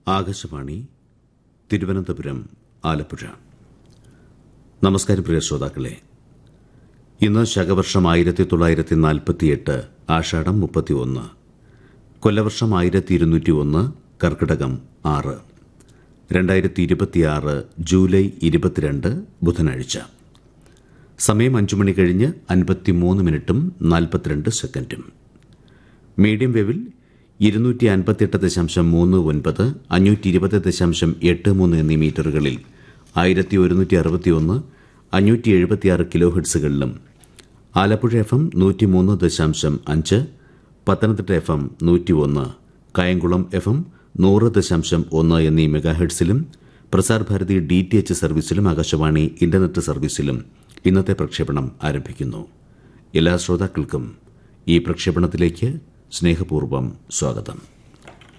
ആകാശവാണി തിരുവനന്തപുരം ആലപ്പുഴ നമസ്കാരം പ്രിയ ശ്രോതാക്കളെ ഇന്ന് ശകവർഷം ആയിരത്തി തൊള്ളായിരത്തി നാൽപ്പത്തിയെട്ട് ആഷാഢം മുപ്പത്തി ഒന്ന് കൊല്ലവർഷം ആയിരത്തി ഇരുന്നൂറ്റി ഒന്ന് കർക്കിടകം ആറ് രണ്ടായിരത്തി ഇരുപത്തിയാറ് ജൂലൈ ഇരുപത്തിരണ്ട് ബുധനാഴ്ച സമയം അഞ്ചു മണി കഴിഞ്ഞ് അൻപത്തിമൂന്ന് മിനിറ്റും നാൽപ്പത്തിരണ്ട് സെക്കൻഡും മീഡിയം വേവിൽ ഇരുന്നൂറ്റി അൻപത്തിയെട്ട് ദശാംശം മൂന്ന് ഒൻപത് അഞ്ഞൂറ്റി ഇരുപത് ദശാംശം എട്ട് മൂന്ന് എന്നീ മീറ്ററുകളിൽ ആയിരത്തി ഒരുന്നൂറ്റി അറുപത്തി ഒന്ന് അഞ്ഞൂറ്റി എഴുപത്തിയാറ് കിലോ ഹെഡ്സുകളിലും ആലപ്പുഴ എഫ് എം നൂറ്റി മൂന്ന് ദശാംശം അഞ്ച് പത്തനംതിട്ട എഫ് എം നൂറ്റി ഒന്ന് കായംകുളം എഫ് എം നൂറ് ദശാംശം ഒന്ന് എന്നീ മെഗാഹെഡ്സിലും Prasar Bharati D T H സർവീസിലും ആകാശവാണി ഇന്റർനെറ്റ് സർവീസിലും ഇന്നത്തെ പ്രക്ഷേപണം ആരംഭിക്കുന്നു എല്ലാ ശ്രോതാക്കൾക്കും ഈ പ്രക്ഷേപണത്തിലേക്ക് സ്നേഹപൂർവ്വം സ്വാഗതം